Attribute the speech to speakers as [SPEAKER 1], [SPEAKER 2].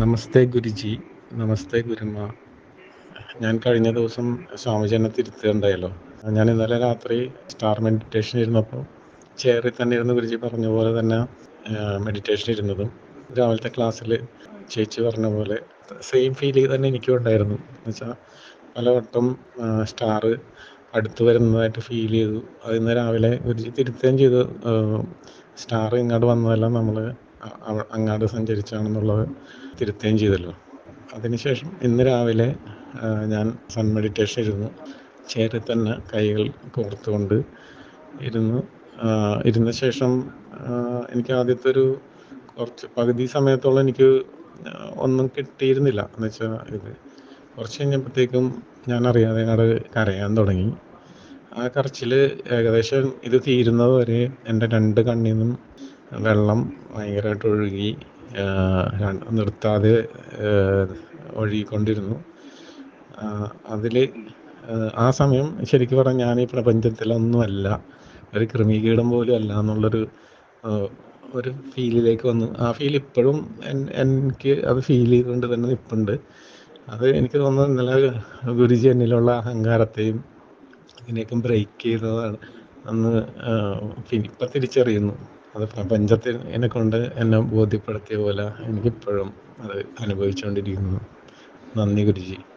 [SPEAKER 1] നമസ്തേ ഗുരുജി നമസ്തേ ഗുരുമ്മ ഞാൻ കഴിഞ്ഞ ദിവസം സ്വാമിജീനെ തിരുത്തുകയുണ്ടായല്ലോ ഞാൻ ഇന്നലെ രാത്രി സ്റ്റാർ മെഡിറ്റേഷൻ ഇരുന്നപ്പോൾ ചെയറിൽ തന്നെ ഇരുന്ന് ഗുരുജി പറഞ്ഞ പോലെ തന്നെ മെഡിറ്റേഷൻ ഇരുന്നതും രാവിലത്തെ ക്ലാസ്സിൽ ചേച്ചി പറഞ്ഞ പോലെ സെയിം ഫീൽ തന്നെ എനിക്കും ഉണ്ടായിരുന്നു എന്നുവെച്ചാൽ പലവട്ടം സ്റ്റാർ അടുത്ത് വരുന്നതായിട്ട് ഫീൽ ചെയ്തു അത് ഇന്ന് രാവിലെ ഗുരുജി തിരുത്തുകയും ചെയ്തു സ്റ്റാർ ഇങ്ങോട്ട് വന്നതെല്ലാം നമ്മൾ അങ്ങോട്ട് സഞ്ചരിച്ചാണെന്നുള്ളത് തിരുത്തുകയും ചെയ്തല്ലോ അതിനുശേഷം ഇന്ന് രാവിലെ ഞാൻ സൺ മെഡിറ്റേഷൻ ഇരുന്നു ചെയറിൽ തന്നെ കൈകൾ കോർത്തുകൊണ്ട് ഇരുന്നു ഇരുന്ന ശേഷം എനിക്ക് ആദ്യത്തെ ഒരു കുറച്ച് പകുതി സമയത്തോളം എനിക്ക് ഒന്നും കിട്ടിയിരുന്നില്ല എന്ന് വെച്ചാൽ ഇത് കുറച്ച് കഴിഞ്ഞപ്പോഴത്തേക്കും ഞാൻ അറിയാതെ അങ്ങോട്ട് കരയാൻ തുടങ്ങി ആ കരച്ചിൽ ഏകദേശം ഇത് തീരുന്നത് വരെ എൻ്റെ രണ്ട് കണ്ണിൽ നിന്നും വെള്ളം ഭയങ്കരമായിട്ട് ഒഴുകി നിർത്താതെ ഒഴുകിക്കൊണ്ടിരുന്നു അതിൽ ആ സമയം ശരിക്കും പറഞ്ഞാൽ ഞാൻ ഈ പ്രപഞ്ചത്തിലൊന്നുമല്ല ഒരു കൃമികീടം പോലും അല്ല എന്നുള്ളൊരു ഒരു ഫീലിലേക്ക് വന്നു ആ ഫീൽ ഇപ്പോഴും എനിക്ക് അത് ഫീൽ ചെയ്തുകൊണ്ട് തന്നെ നിൽപ്പുണ്ട് അത് എനിക്ക് തോന്നുന്നു ഇന്നലെ ഗുരുജി എന്നിലുള്ള അഹങ്കാരത്തെയും അതിനെയൊക്കെ ബ്രേക്ക് ചെയ്തതാണ് അന്ന് ഇപ്പം തിരിച്ചറിയുന്നു അത് പ്രപഞ്ചത്തിൽ എന്നെ കൊണ്ട് എന്നെ ബോധ്യപ്പെടുത്തിയ പോലെ എനിക്കിപ്പോഴും അത് അനുഭവിച്ചുകൊണ്ടിരിക്കുന്നു നന്ദി ഗുരുജി